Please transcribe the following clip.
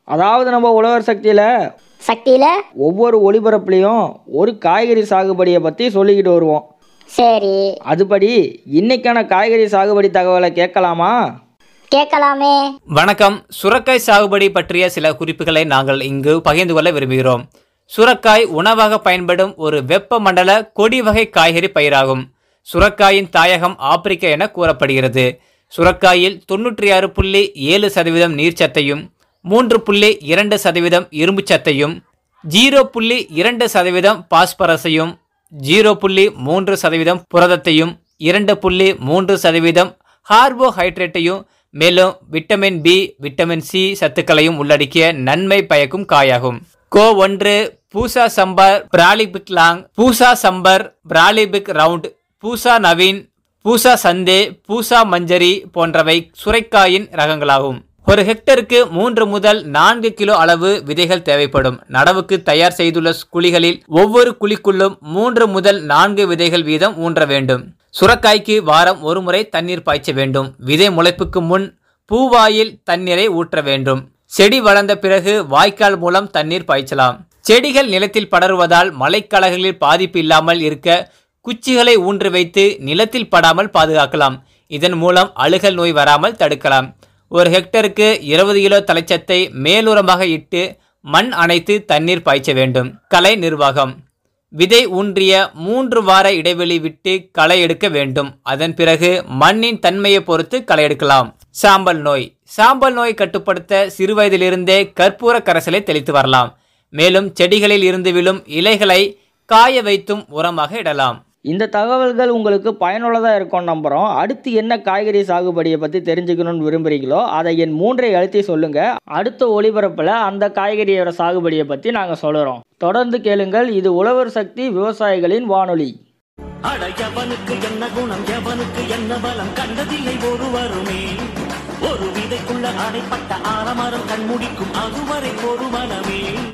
அதாவது நம்ம உழவர் சக்தியில் சக்தியில ஒவ்வொரு ஒளிபரப்புலையும் ஒரு காய்கறி சாகுபடியை பற்றி சொல்லிக்கிட்டு வருவோம் சரி அதுபடி இன்னைக்கான காய்கறி சாகுபடி தகவலை கேட்கலாமா கேட்கலாமே வணக்கம் சுரக்காய் சாகுபடி பற்றிய சில குறிப்புகளை நாங்கள் இங்கு பகிர்ந்து கொள்ள விரும்புகிறோம் சுரக்காய் உணவாக பயன்படும் ஒரு வெப்பமண்டல கொடி வகை காய்கறி பயிராகும் சுரக்காயின் தாயகம் ஆப்பிரிக்கா என கூறப்படுகிறது சுரக்காயில் தொன்னூற்றி ஆறு புள்ளி ஏழு சதவீதம் நீர்ச்சத்தையும் மூன்று புள்ளி இரண்டு சதவீதம் இரும்புச்சத்தையும் ஜீரோ புள்ளி இரண்டு சதவீதம் பாஸ்பரஸையும் ஜீரோ புள்ளி மூன்று சதவீதம் புரதத்தையும் இரண்டு புள்ளி மூன்று சதவீதம் கார்போஹைட்ரேட்டையும் மேலும் விட்டமின் பி விட்டமின் சி சத்துக்களையும் உள்ளடக்கிய நன்மை பயக்கும் காயாகும் கோ ஒன்று Pusa summer prolific long Pusa summer prolific round Pusa Naveen Pusa சந்தே பூசா மஞ்சரி போன்றவை சுரைக்காயின் ரகங்களாகும் ஒரு ஹெக்டருக்கு மூன்று முதல் நான்கு கிலோ அளவு விதைகள் தேவைப்படும் நடவுக்கு தயார் செய்துள்ள குழிகளில் ஒவ்வொரு குழிக்குள்ளும் மூன்று முதல் நான்கு விதைகள் வீதம் ஊன்ற வேண்டும் சுரக்காய்க்கு வாரம் ஒரு முறை தண்ணீர் பாய்ச்ச வேண்டும் விதை முளைப்புக்கு முன் பூவாயில் தண்ணீரை ஊற்ற வேண்டும் செடி வளர்ந்த பிறகு வாய்க்கால் மூலம் தண்ணீர் பாய்ச்சலாம் செடிகள் நிலத்தில் படருவதால் மழைக்காலங்களில் பாதிப்பு இல்லாமல் இருக்க குச்சிகளை ஊன்று வைத்து நிலத்தில் படாமல் பாதுகாக்கலாம் இதன் மூலம் அழுகல் நோய் வராமல் தடுக்கலாம் ஒரு ஹெக்டருக்கு இருபது கிலோ தலைச்சத்தை மேலுரமாக இட்டு மண் அணைத்து தண்ணீர் பாய்ச்ச வேண்டும் கலை நிர்வாகம் விதை ஊன்றிய மூன்று வார இடைவெளி விட்டு களை எடுக்க வேண்டும் அதன் பிறகு மண்ணின் தன்மையை பொறுத்து களை எடுக்கலாம் சாம்பல் நோய் சாம்பல் நோய் கட்டுப்படுத்த சிறுவயதிலிருந்தே கற்பூர கரைசலை தெளித்து வரலாம் மேலும் செடிகளில் இருந்து விழும் இலைகளை காய வைத்தும் உரமாக இடலாம் இந்த தகவல்கள் உங்களுக்கு பயனுள்ளதாக இருக்கும் நம்புகிறோம் அடுத்து என்ன காய்கறி சாகுபடியை பற்றி தெரிஞ்சுக்கணும்னு விரும்புகிறீங்களோ அதை என் மூன்றை அழுத்தி சொல்லுங்கள் அடுத்த ஒளிபரப்பில் அந்த காய்கறியோட சாகுபடியை பற்றி நாங்கள் சொல்கிறோம் தொடர்ந்து கேளுங்கள் இது உழவர் சக்தி விவசாயிகளின் வானொலி அட எவனுக்கு என்ன குணம் எவனுக்கு என்ன பலம் கண்டதில்லை ஒருவருமே ஒரு விதைக்குள்ள அடைப்பட்ட ஆலமரம் கண்முடிக்கும் அதுவரை ஒரு மனமே